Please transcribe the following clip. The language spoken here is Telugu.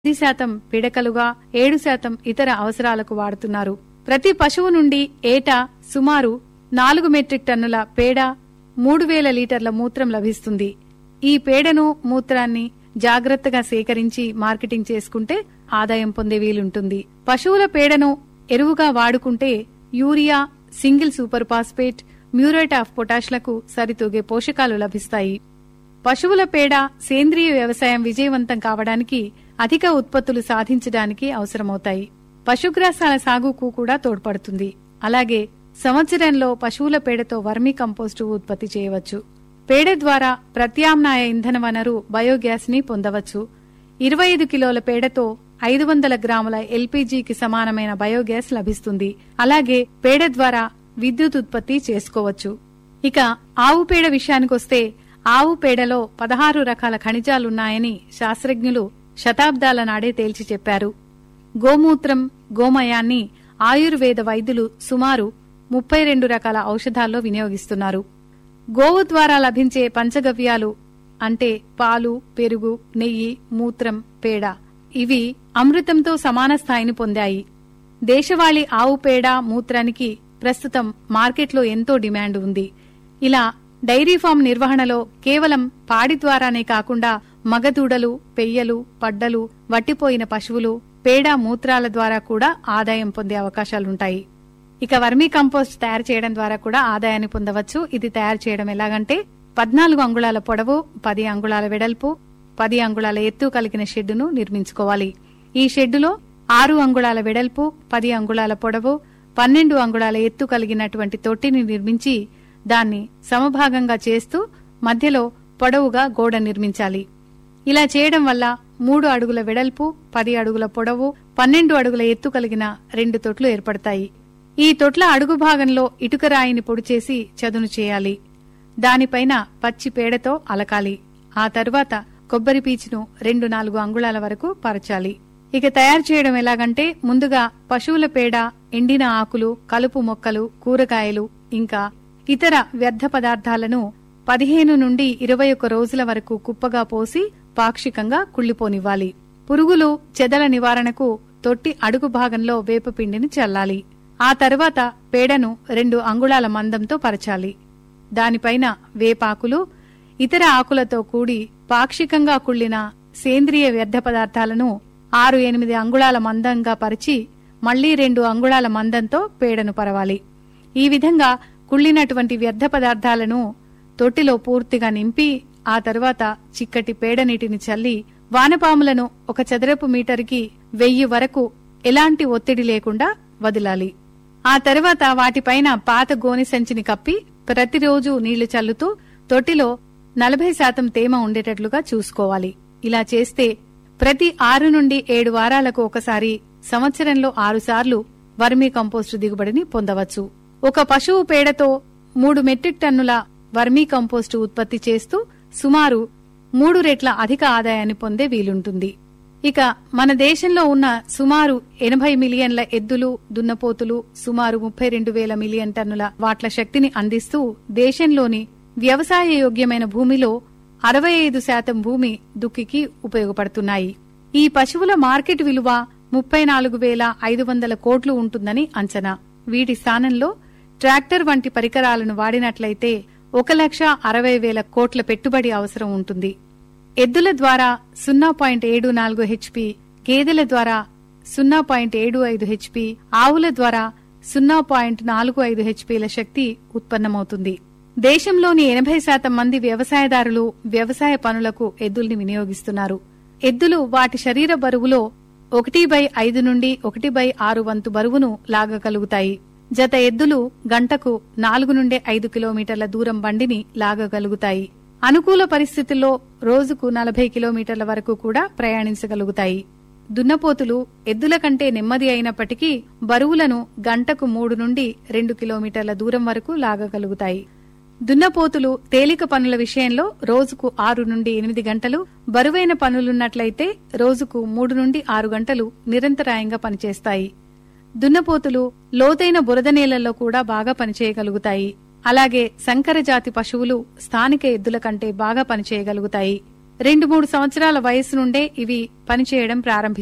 పది శాతం పిడకలుగా ఏడు శాతం ఇతర అవసరాలకు వాడుతున్నారు ప్రతి పశువు నుండి ఏటా సుమారు నాలుగు మెట్రిక్ టన్నుల పేడ మూడు వేల లీటర్ల మూత్రం లభిస్తుంది ఈ పేడను మూత్రాన్ని జాగ్రత్తగా సేకరించి మార్కెటింగ్ చేసుకుంటే ఆదాయం పొందే వీలుంటుంది పశువుల పేడను ఎరువుగా వాడుకుంటే urea single super phosphate muriate of పొటాష్లకు సరితూగే పోషకాలు లభిస్తాయి పశువుల పేడ సేంద్రియ వ్యవసాయం విజయవంతం కావడానికి అధిక ఉత్పత్తులు సాధించడానికి అవసరమవుతాయి పశుగ్రాసాల సాగుకు కూడా తోడ్పడుతుంది అలాగే సంవత్సరంలో పశువుల పేడతో వర్మీ కంపోస్టు ఉత్పత్తి చేయవచ్చు పేడ ద్వారా ప్రత్యామ్నాయ ఇంధన వనరు బయోగ్యాస్ ని పొందవచ్చు ఇరవై ఐదు కిలోల పేడతో ఐదు వందల గ్రాముల ఎల్పీజీకి సమానమైన బయోగ్యాస్ లభిస్తుంది అలాగే పేడ ద్వారా విద్యుత్ ఉత్పత్తి చేసుకోవచ్చు ఇక ఆవు పేడ విషయానికొస్తే ఆవు పేడలో పదహారు రకాల ఖనిజాలున్నాయని శాస్త్రజ్ఞులు శతాబ్దాల నాడే తేల్చి చెప్పారు గోమూత్రం గోమయాన్ని ఆయుర్వేద వైద్యులు సుమారు ముప్పై రెండు రకాల ఔషధాల్లో వినియోగిస్తున్నారు గోవు ద్వారా లభించే పంచగవ్యాలు అంటే పాలు పెరుగు నెయ్యి మూత్రం పేడ ఇవి అమృతంతో సమాన స్థాయిని పొందాయి దేశవాళీ ఆవు పేడ మూత్రానికి ప్రస్తుతం మార్కెట్లో ఎంతో డిమాండ్ ఉంది ఇలా డైరీ ఫామ్ నిర్వహణలో కేవలం పాడి ద్వారానే కాకుండా మగదూడలు పెయ్యలు పడ్డలు వట్టిపోయిన పశువులు పేడ మూత్రాల ద్వారా కూడా ఆదాయం పొందే అవకాశాలుంటాయి ఇక వర్మీ కంపోస్ట్ తయారు చేయడం ద్వారా కూడా ఆదాయాన్ని పొందవచ్చు ఇది తయారు చేయడం ఎలాగంటే పద్నాలుగు అంగుళాల పొడవు పది అంగుళాల వెడల్పు పది అంగుళాల ఎత్తు కలిగిన షెడ్డును నిర్మించుకోవాలి ఈ షెడ్డులో ఆరు అంగుళాల వెడల్పు పది అంగుళాల పొడవు పన్నెండు అంగుళాల ఎత్తు కలిగినటువంటి తొట్టిని నిర్మించి దాన్ని సమభాగంగా చేస్తూ మధ్యలో పొడవుగా గోడ నిర్మించాలి ఇలా చేయడం వల్ల మూడు అడుగుల వెడల్పు పది అడుగుల పొడవు పన్నెండు అడుగుల ఎత్తు కలిగిన రెండు తొట్లు ఏర్పడతాయి ఈ తొట్ల అడుగు భాగంలో ఇటుక రాయిని పొడి చేసి చదును చేయాలి దానిపైన పచ్చి పేడతో అలకాలి ఆ తరువాత కొబ్బరి పీచును రెండు నాలుగు అంగుళాల వరకు పరచాలి ఇక తయారు చేయడం ఎలాగంటే ముందుగా పశువుల పేడ ఎండిన ఆకులు కలుపు మొక్కలు కూరగాయలు ఇంకా ఇతర వ్యర్థ పదార్థాలను పదిహేను నుండి ఇరవై ఒక్క రోజుల వరకు కుప్పగా పోసి పాక్షికంగా కుళ్లిపోనివ్వాలి పురుగులు చెదల నివారణకు తొట్టి అడుగు భాగంలో వేపపిండిని చల్లాలి ఆ తరువాత పేడను రెండు అంగుళాల మందంతో పరచాలి దానిపైన వేపాకులు ఇతర ఆకులతో కూడి పాక్షికంగా కుళ్ళిన సేంద్రియ వ్యర్థ పదార్థాలను ఆరు ఎనిమిది అంగుళాల మందంగా పరిచి మళ్లీ రెండు అంగుళాల మందంతో పేడను పరవాలి ఈ విధంగా కుళ్ళినటువంటి వ్యర్థ పదార్థాలను తొట్టిలో పూర్తిగా నింపి ఆ తరువాత చిక్కటి పేడ నీటిని చల్లి వానపాములను ఒక చదరపు మీటర్కి వెయ్యి వరకు ఎలాంటి ఒత్తిడి లేకుండా వదిలాలి ఆ తరువాత వాటిపైన పాత గోని సంచిని కప్పి ప్రతిరోజు నీళ్లు చల్లుతూ తొట్టిలో నలభై శాతం తేమ ఉండేటట్లుగా చూసుకోవాలి ఇలా చేస్తే ప్రతి ఆరు నుండి ఏడు వారాలకు ఒకసారి సంవత్సరంలో ఆరుసార్లు వర్మీ కంపోస్టు దిగుబడిని పొందవచ్చు ఒక పశువు పేడతో మూడు మెట్రిక్ టన్నుల వర్మీ కంపోస్టు ఉత్పత్తి చేస్తూ సుమారు మూడు రెట్ల అధిక ఆదాయాన్ని పొందే వీలుంటుంది ఇక మన దేశంలో ఉన్న సుమారు ఎనభై మిలియన్ల ఎద్దులు దున్నపోతులు సుమారు ముప్పై రెండు వేల మిలియన్ టన్నుల వాట్ల శక్తిని అందిస్తూ దేశంలోని వ్యవసాయ యోగ్యమైన భూమిలో అరవై ఐదు శాతం భూమి దుక్కికి ఉపయోగపడుతున్నాయి ఈ పశువుల మార్కెట్ విలువ ముప్పై నాలుగు వేల ఐదు వందల కోట్లు ఉంటుందని అంచనా వీటి స్థానంలో ట్రాక్టర్ వంటి పరికరాలను వాడినట్లయితే ఒక లక్ష అరవై వేల కోట్ల పెట్టుబడి అవసరం ఉంటుంది ఎద్దుల ద్వారా సున్నా పాయింట్ ఏడు నాలుగు హెచ్పి గేదెల ద్వారా సున్నా పాయింట్ ఏడు ఐదు హెచ్పి ఆవుల ద్వారా సున్నా పాయింట్ నాలుగు ఐదు హెచ్పీల శక్తి ఉత్పన్నమవుతుంది దేశంలోని ఎనభై శాతం మంది వ్యవసాయదారులు వ్యవసాయ పనులకు ఎద్దుల్ని వినియోగిస్తున్నారు ఎద్దులు వాటి శరీర బరువులో ఒకటి బై ఐదు నుండి ఒకటి బై ఆరు వంతు బరువును లాగగలుగుతాయి జత ఎద్దులు గంటకు నాలుగు నుండి ఐదు కిలోమీటర్ల దూరం బండిని లాగగలుగుతాయి అనుకూల పరిస్థితుల్లో రోజుకు నలభై కిలోమీటర్ల వరకు కూడా ప్రయాణించగలుగుతాయి దున్నపోతులు ఎద్దుల కంటే నెమ్మది అయినప్పటికీ బరువులను గంటకు మూడు నుండి రెండు కిలోమీటర్ల దూరం వరకు లాగగలుగుతాయి దున్నపోతులు తేలిక పనుల విషయంలో రోజుకు ఆరు నుండి ఎనిమిది గంటలు బరువైన పనులున్నట్లయితే రోజుకు మూడు నుండి ఆరు గంటలు నిరంతరాయంగా పనిచేస్తాయి దున్నపోతులు లోతైన బురద నేలల్లో కూడా బాగా పనిచేయగలుగుతాయి అలాగే సంకర జాతి పశువులు స్థానిక ఎద్దుల కంటే బాగా పనిచేయగలుగుతాయి రెండు మూడు సంవత్సరాల వయసు నుండే ఇవి పనిచేయడం ప్రారంభిస్తాయి